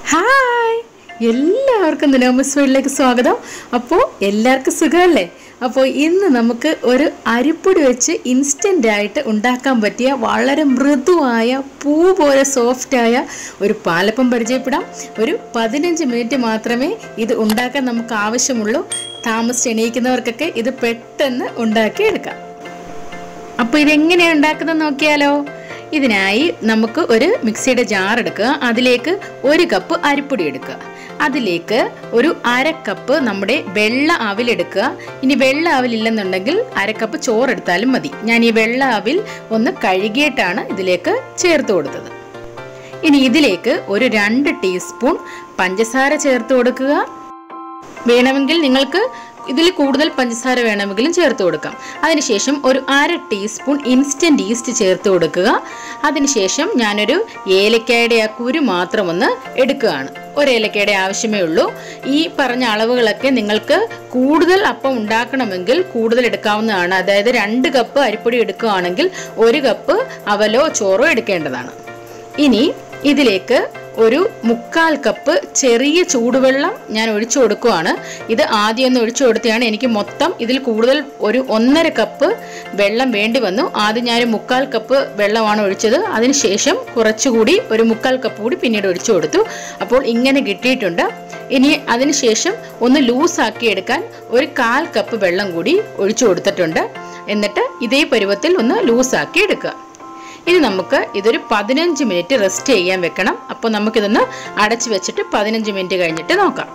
hi എല്ലാവർക്കും ദിനോമസ് വീട്ടിലേക്ക് സ്വാഗതം അപ്പോൾ എല്ലാവർക്കും സുഖമല്ലേ അപ്പോൾ ഇന്ന് നമുക്ക് ഒരു അരിപ്പൊടി വെച്ച് ഇൻസ്റ്റൻ്റ് ആയിട്ട് ഉണ്ടാക്കാൻ പറ്റിയ വളരെ മൃദുവായ പൂ പോലെ സോഫ്റ്റായ ഒരു പാലപ്പം പരിചയപ്പെടാം ഒരു പതിനഞ്ച് മിനിറ്റ് മാത്രമേ ഇത് ഉണ്ടാക്കാൻ നമുക്ക് ആവശ്യമുള്ളൂ താമസിച്ച് എണീക്കുന്നവർക്കൊക്കെ ഇത് പെട്ടെന്ന് ഉണ്ടാക്കിയെടുക്കാം അപ്പോൾ ഇതെങ്ങനെയാണ് ഉണ്ടാക്കുന്നത് നോക്കിയാലോ ഇതിനായി നമുക്ക് ഒരു മിക്സിയുടെ ജാർ എടുക്കുക അതിലേക്ക് ഒരു കപ്പ് അരിപ്പൊടി എടുക്കുക അതിലേക്ക് ഒരു അര കപ്പ് നമ്മുടെ വെള്ള അവിലെടുക്കുക ഇനി വെള്ള അവിലില്ലെന്നുണ്ടെങ്കിൽ അര കപ്പ് ചോറെടുത്താലും മതി ഞാൻ ഈ വെള്ള അവിൽ ഒന്ന് കഴുകിയിട്ടാണ് ഇതിലേക്ക് ചേർത്ത് കൊടുത്തത് ഇനി ഇതിലേക്ക് ഒരു രണ്ട് ടീസ്പൂൺ പഞ്ചസാര ചേർത്ത് കൊടുക്കുക വേണമെങ്കിൽ നിങ്ങൾക്ക് ഇതിൽ കൂടുതൽ പഞ്ചസാര വേണമെങ്കിലും ചേർത്ത് കൊടുക്കാം അതിനുശേഷം ഒരു അര ടീസ്പൂൺ ഇൻസ്റ്റൻറ്റ് ഈസ്റ്റ് ചേർത്ത് കൊടുക്കുക അതിനുശേഷം ഞാനൊരു ഏലക്കായുടെ ആ കുരു മാത്രം ഒന്ന് എടുക്കുകയാണ് ഒരു ഏലക്കയുടെ ആവശ്യമേ ഉള്ളൂ ഈ പറഞ്ഞ അളവുകളൊക്കെ നിങ്ങൾക്ക് കൂടുതൽ അപ്പം ഉണ്ടാക്കണമെങ്കിൽ കൂടുതൽ എടുക്കാവുന്നതാണ് അതായത് രണ്ട് കപ്പ് അരിപ്പൊടി എടുക്കുകയാണെങ്കിൽ ഒരു കപ്പ് അവലോ ചോറോ എടുക്കേണ്ടതാണ് ഇനി ഇതിലേക്ക് ഒരു മുക്കാൽ കപ്പ് ചെറിയ ചൂടുവെള്ളം ഞാൻ ഒഴിച്ചു കൊടുക്കുവാണ് ഇത് ആദ്യം ഒന്ന് ഒഴിച്ചു കൊടുത്തതാണ് എനിക്ക് മൊത്തം ഇതിൽ കൂടുതൽ ഒരു ഒന്നര കപ്പ് വെള്ളം വേണ്ടി വന്നു ആദ്യം ഞാൻ മുക്കാൽ കപ്പ് വെള്ളമാണ് ഒഴിച്ചത് അതിനുശേഷം കുറച്ചുകൂടി ഒരു മുക്കാൽ കപ്പ് കൂടി പിന്നീട് ഒഴിച്ചു കൊടുത്തു അപ്പോൾ ഇങ്ങനെ കിട്ടിയിട്ടുണ്ട് ഇനി അതിനുശേഷം ഒന്ന് ലൂസാക്കി എടുക്കാൻ ഒരു കാൽ കപ്പ് വെള്ളം കൂടി ഒഴിച്ചു കൊടുത്തിട്ടുണ്ട് എന്നിട്ട് ഇതേ പരുവത്തിൽ ഒന്ന് ലൂസാക്കി എടുക്കുക ഇനി നമുക്ക് ഇതൊരു പതിനഞ്ച് മിനിറ്റ് റെസ്റ്റ് ചെയ്യാൻ വെക്കണം അപ്പോൾ നമുക്കിതൊന്ന് അടച്ചു വെച്ചിട്ട് പതിനഞ്ച് മിനിറ്റ് കഴിഞ്ഞിട്ട് നോക്കാം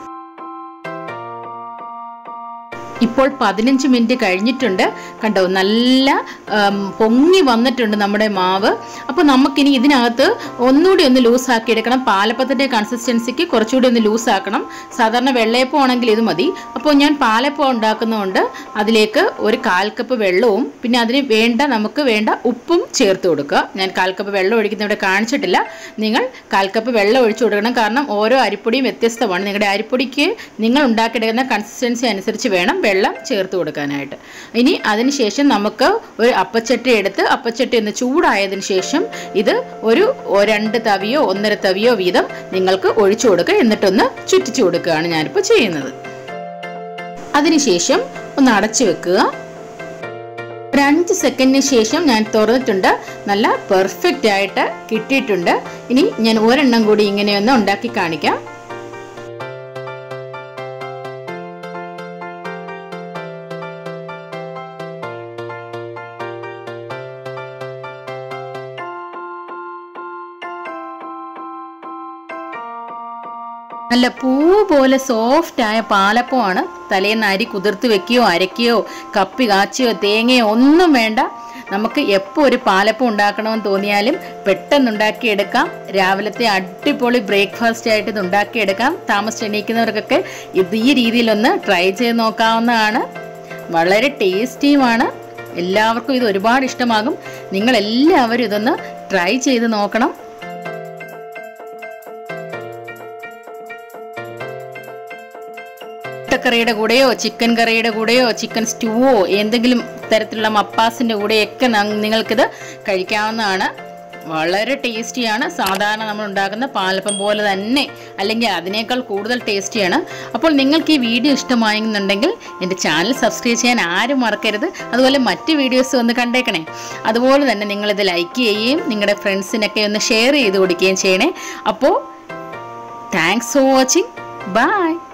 ഇപ്പോൾ പതിനഞ്ച് മിനിറ്റ് കഴിഞ്ഞിട്ടുണ്ട് കണ്ടോ നല്ല പൊങ്ങി വന്നിട്ടുണ്ട് നമ്മുടെ മാവ് അപ്പോൾ നമുക്കിനി ഇതിനകത്ത് ഒന്നുകൂടി ഒന്ന് ലൂസാക്കി എടുക്കണം പാലപ്പത്തിൻ്റെ കൺസിസ്റ്റൻസിക്ക് കുറച്ചുകൂടി ഒന്ന് ലൂസാക്കണം സാധാരണ വെള്ളയപ്പം ആണെങ്കിൽ ഇത് മതി അപ്പോൾ ഞാൻ പാലപ്പം ഉണ്ടാക്കുന്നതുകൊണ്ട് അതിലേക്ക് ഒരു കാൽ കപ്പ് വെള്ളവും പിന്നെ അതിന് വേണ്ട നമുക്ക് വേണ്ട ഉപ്പും ചേർത്ത് കൊടുക്കുക ഞാൻ കാൽ കപ്പ് വെള്ളം ഒഴിക്കുന്ന ഇവിടെ കാണിച്ചിട്ടില്ല നിങ്ങൾ കാൽ കപ്പ് വെള്ളം ഒഴിച്ചു കൊടുക്കണം കാരണം ഓരോ അരിപ്പൊടിയും വ്യത്യസ്തമാണ് നിങ്ങളുടെ അരിപ്പൊടിക്ക് നിങ്ങൾ ഉണ്ടാക്കിയെടുക്കുന്ന കൺസിസ്റ്റൻസി അനുസരിച്ച് വേണം വെള്ളം ചേർത്ത് കൊടുക്കാനായിട്ട് ഇനി അതിനുശേഷം നമുക്ക് ഒരു അപ്പച്ചട്ടി എടുത്ത് അപ്പച്ചട്ടി ഒന്ന് ചൂടായതിനു ശേഷം ഇത് ഒരു രണ്ട് തവിയോ ഒന്നര തവിയോ വീതം നിങ്ങൾക്ക് ഒഴിച്ചു കൊടുക്കുക എന്നിട്ടൊന്ന് ചുറ്റിച്ചു കൊടുക്കുകയാണ് ഞാനിപ്പോൾ ചെയ്യുന്നത് അതിനുശേഷം ഒന്ന് അടച്ചു വെക്കുക ഒരു അഞ്ച് സെക്കൻഡിന് ശേഷം ഞാൻ തുറന്നിട്ടുണ്ട് നല്ല പെർഫെക്റ്റ് ആയിട്ട് കിട്ടിയിട്ടുണ്ട് ഇനി ഞാൻ ഒരെണ്ണം കൂടി ഇങ്ങനെയൊന്ന് ഉണ്ടാക്കി കാണിക്കാം നല്ല പൂ പോലെ സോഫ്റ്റ് ആയ പാലപ്പമാണ് തലേന്ന് അരി കുതിർത്ത് വെക്കുകയോ അരയ്ക്കുകയോ കപ്പി കാച്ചിയോ തേങ്ങയോ ഒന്നും വേണ്ട നമുക്ക് എപ്പോൾ ഒരു പാലപ്പം ഉണ്ടാക്കണമെന്ന് തോന്നിയാലും പെട്ടെന്ന് ഉണ്ടാക്കിയെടുക്കാം രാവിലത്തെ അടിപൊളി ബ്രേക്ക്ഫാസ്റ്റ് ആയിട്ട് ഇത് ഉണ്ടാക്കിയെടുക്കാം താമസിച്ച് എണീക്കുന്നവർക്കൊക്കെ ഇത് ഈ രീതിയിലൊന്ന് ട്രൈ ചെയ്ത് നോക്കാവുന്നതാണ് വളരെ ടേസ്റ്റിയുമാണ് എല്ലാവർക്കും ഇത് ഒരുപാട് ഇഷ്ടമാകും നിങ്ങളെല്ലാവരും ഇതൊന്ന് ട്രൈ ചെയ്ത് നോക്കണം മുട്ടക്കറിയുടെ കൂടെയോ ചിക്കൻ കറിയുടെ കൂടെയോ ചിക്കൻ സ്റ്റൂവോ എന്തെങ്കിലും തരത്തിലുള്ള മപ്പാസിൻ്റെ കൂടെയൊക്കെ നിങ്ങൾക്കിത് കഴിക്കാവുന്നതാണ് വളരെ ടേസ്റ്റിയാണ് സാധാരണ നമ്മൾ ഉണ്ടാക്കുന്ന പാലപ്പം പോലെ തന്നെ അല്ലെങ്കിൽ അതിനേക്കാൾ കൂടുതൽ ടേസ്റ്റിയാണ് അപ്പോൾ നിങ്ങൾക്ക് ഈ വീഡിയോ ഇഷ്ടമായെന്നുണ്ടെങ്കിൽ എൻ്റെ ചാനൽ സബ്സ്ക്രൈബ് ചെയ്യാൻ ആരും മറക്കരുത് അതുപോലെ മറ്റ് വീഡിയോസ് ഒന്ന് കണ്ടേക്കണേ അതുപോലെ തന്നെ നിങ്ങളിത് ലൈക്ക് ചെയ്യുകയും നിങ്ങളുടെ ഫ്രണ്ട്സിനൊക്കെ ഒന്ന് ഷെയർ ചെയ്ത് കൊടുക്കുകയും ചെയ്യണേ അപ്പോൾ താങ്ക്സ് ഫോർ വാച്ചിങ് ബൈ